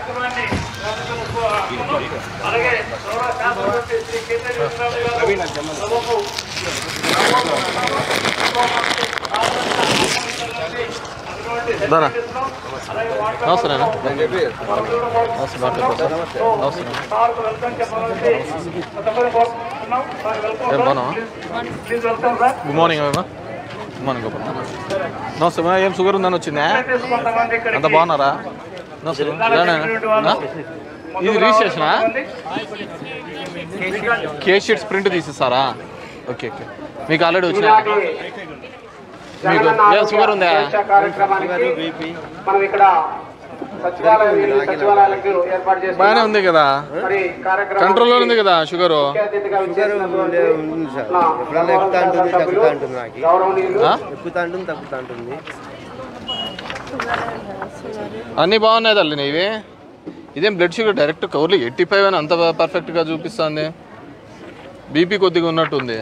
కార్యక్రమాన్ని అలాగే గౌరవ శాసనసభ్యులు శ్రీ కేసరి విశ్వనాథ్ గారు సభకు దానా అలాగే వార్డు నమస్తేనా సార్కు వెల్కమ్ చెప్పాలంటే తప్పని కోరుకుంటున్నాం సార్ వెల్కమ్ ఏం బాగున్నావా? Please welcome sir good morning అమ్మా గుడ్ మార్నింగ్ గోపాల్ నమస్తే అమ్మా ఏం షుగర్ ఉందని వచ్చిందా కొంతమంది ఇక్కడ అంత బాగున్నారా నమస్తే ఇలానేనా? ఆ? ఇది రిజిస్ట్రేషనా కే షీట్స్ ప్రింట్ తీసిస్తారా ఓకే ఓకే మీకు ఆల్రెడీ వచ్చినా మీకు ఏం షుగర్ ఉందా కార్యక్రమానికి మనం ఇక్కడ సచివాలయం వెళ్ళి సచివాలయాలకు ఏర్పాటు చేసి బాగానే ఉంది కదా మరి కార్యక్రమం కంట్రోల్లో ఉంది కదా షుగరు అతిథిగా విచ్చేసినటువంటి ఉంది సార్ నా ఎప్పుడన్నా ఎక్కుతా ఉంటుంది సభ్యులు, తగ్గుతా ఉంటుంది నాకు గౌరవనీయులు ఆ? ఎక్కుతా ఉంటుంది తగ్గుతా ఉంటుంది అన్నీ బాగున్నాయి తల్లి నీవి ఇదేం బ్లడ్ షుగర్ డైరెక్ట్ కవర్లు ఎయిటీ ఫైవ్ అని అంత పర్ఫెక్ట్గా చూపిస్తుంది బీపీ కొద్దిగా ఉన్నట్టుంది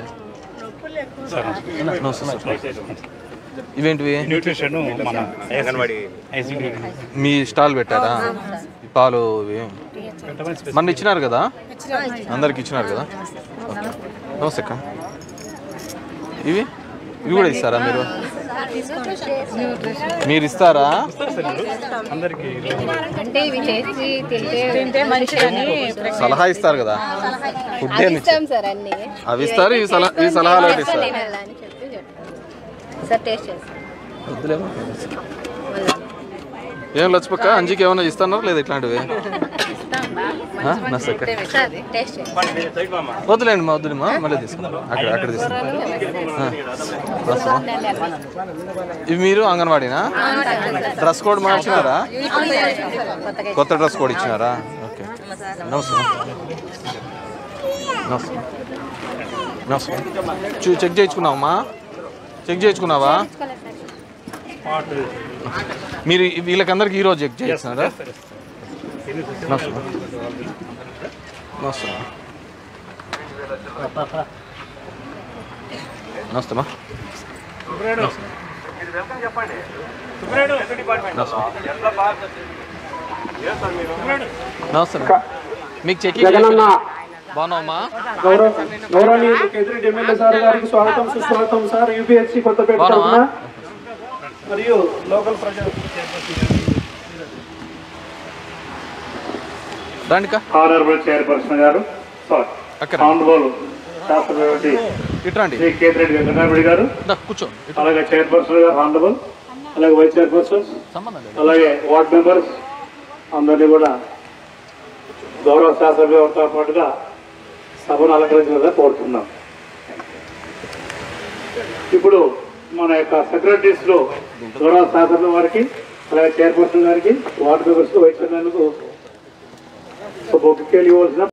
ఇవేంటివి న్యూట్రిషన్ మన అంగన్వాడీ మీ స్టాల్ పెట్టారా ఈ పాలు ఇవి మొన్న ఇచ్చినారు కదా అందరికి ఇచ్చినారు కదా ఓకే. నమస్తే అక్క ఇవి ఇవి కూడా ఇస్తారా మీరు మీరు ఇస్తారా అందరికి అంటే ఇవి చేసి తింటే తింటే మంచి అని సలహా ఇస్తారు కదా ఫుడ్ ఏమి ఇచ్చారు ఇస్తాం సార్ అన్ని అవి ఇస్తారు ఈ సలహా ఈ సలహాలు ఒకటి ఇస్తారు తినాలా అని చెప్పి చెప్తాం సార్ టేస్ట్ చేస్తాం వద్దులేమో. ఏం లచ్చిపక్క అంజికి ఏమైనా ఇస్తున్నారు లేదా ఇట్లాంటివి ఆ? నమస్తే అక్క. సార్ టేస్ట్ చేస్తాం వద్దులేండి మా వద్దులేమా మళ్ళీ తీసుకుందాం అక్కడ అక్కడ తీసుకుందాం ఆ. వస్తామా? ఇవి మీరు అంగన్వాడీనా డ్రెస్ కోడ్ మార్చినారా కొత్తగా కొత్త డ్రెస్ కోడ్ ఇచ్చినారా ఓకే నమస్తే నమస్తే నమస్తే చూ చెక్ చేయించుకున్నావమ్మా చెక్ చేయించుకున్నావా మీరు వీళ్ళకందరికి ఈరోజు చెక్ చేస్తున్నారా నమస్తే నమస్తే నమస్తేమా నమస్తే మీకు చెకింగ్ జగనన్న బాగున్నావమ్మా గౌరవ గౌరవనీయులు కేంద్రీయ ఎమ్మెల్యే సార్ గారికి స్వాగతం సుస్వాగతం సార్ యూపీఎస్సీ కొత్తపేట బాగున్నావా? తరఫున మరియు లోకల్ ప్రజలు రండికా ఆనరబుల్ చైర్పర్సన్ గారు సారీ అక్కడ ఆనరబుల్ శాస్త్రవేత్త ఇట్రండి శ్రీ కేతిరెడ్డి వెంకటరామరెడ్డి గారు దా, కూర్చో ఇటు అలాగే చైర్పర్సన్ గారు ఆనరబుల్ అలాగే వైస్ చైర్పర్సన్ సంబంధం లేదు అలాగే వార్డ్ మెంబర్స్ అందరినీ కూడా గౌరవ శాసనసభ్యులతో పాటుగా సభను అలంకరించాలని కోరుతున్నాం ఇప్పుడు మన యొక్క సెక్రటరీస్ లో గౌరవ శాసన వారికి అలాగే చైర్పర్సన్ గారికి వార్డు మెంబర్స్ వైస్ చైర్మన్ కు ఒక బొక్కేలు ఇవ్వాల్సిన